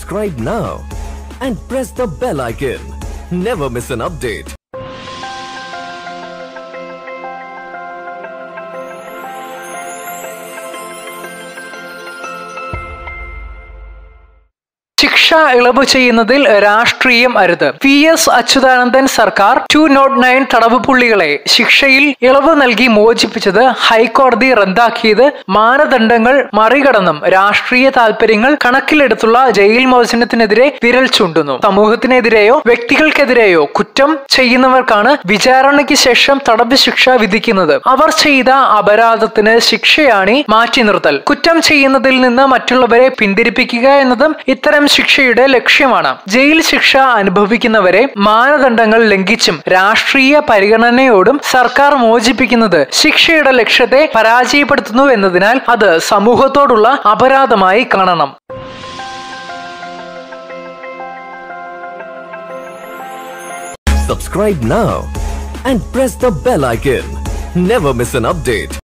Subscribe now and press the bell icon. Never miss an update. ശിക്ഷ ഇളവ് ചെയ്യുന്നതിൽ രാഷ്ട്രീയം അരുത് പി എസ് അച്യുതാനന്ദൻ സർക്കാർ ടു നോട്ട് നയൻ തടവ് പുള്ളികളെ ശിക്ഷയിൽ ഇളവ് നൽകി മോചിപ്പിച്ചത് ഹൈക്കോടതി റദ്ദാക്കിയത് മാനദണ്ഡങ്ങൾ മറികടന്നും രാഷ്ട്രീയ താൽപര്യങ്ങൾ കണക്കിലെടുത്തുള്ള ജയിൽ മോചനത്തിനെതിരെ വിരൽ ചൂണ്ടുന്നു സമൂഹത്തിനെതിരെയോ വ്യക്തികൾക്കെതിരെയോ കുറ്റം ചെയ്യുന്നവർക്കാണ് വിചാരണയ്ക്ക് ശേഷം തടവ് ശിക്ഷ വിധിക്കുന്നത് അവർ ചെയ്ത അപരാധത്തിന് ശിക്ഷയാണി മാറ്റി നിർത്തൽ കുറ്റം ചെയ്യുന്നതിൽ നിന്ന് മറ്റുള്ളവരെ പിന്തിരിപ്പിക്കുക എന്നതും ഇത്തരം ശിക്ഷയുടെ ലക്ഷ്യമാണ് ജയിൽ ശിക്ഷ അനുഭവിക്കുന്നവരെ മാനദണ്ഡങ്ങൾ ലംഘിച്ചും രാഷ്ട്രീയ പരിഗണനയോടും സർക്കാർ മോചിപ്പിക്കുന്നത് ശിക്ഷയുടെ ലക്ഷ്യത്തെ പരാജയപ്പെടുത്തുന്നു എന്നതിനാൽ അത് സമൂഹത്തോടുള്ള അപരാധമായി കാണണം Subscribe now and press the bell icon. Never miss an update.